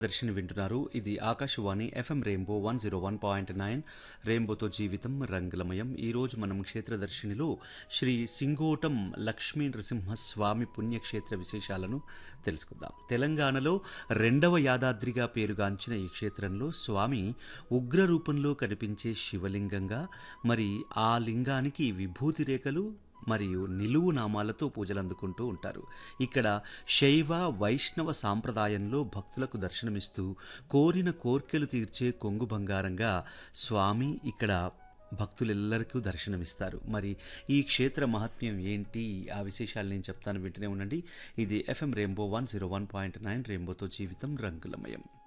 దర్శిని వింటున్నారు ఇది Akashvani FM rainbow one zero one point nine రెయిన్బోతో జీవితం రంగులమయం ఈ రోజు మనం క్షేత్రదర్శినిలో శ్రీ సింగోటం లక్ష్మీ నృసింహస్వామి పుణ్యక్షేత్ర విశేషాలను తెలుసుకుందాం తెలంగాణలో రెండవ యాదాద్రిగా పేరుగాంచిన ఈ క్షేత్రంలో స్వామి ఉగ్ర రూపంలో కనిపించే శివలింగంగా మరి ఆ లింగానికి విభూతి రేఖలు మరియు నిలువు నామాలతో పూజలు అందుకుంటూ ఉంటారు ఇక్కడ శైవ వైష్ణవ సాంప్రదాయంలో భక్తులకు దర్శనమిస్తూ కోరిన కోర్కెలు తీర్చే కొంగు బంగారంగా స్వామి ఇక్కడ భక్తులెల్లరికీ దర్శనమిస్తారు మరి ఈ క్షేత్ర మహత్మ్యం ఏంటి ఆ విశేషాలు నేను చెప్తాను వింటూనే ఉండండి ఇది FM rainbow one zero one point nine రెయిన్బోతో జీవితం రంగులమయం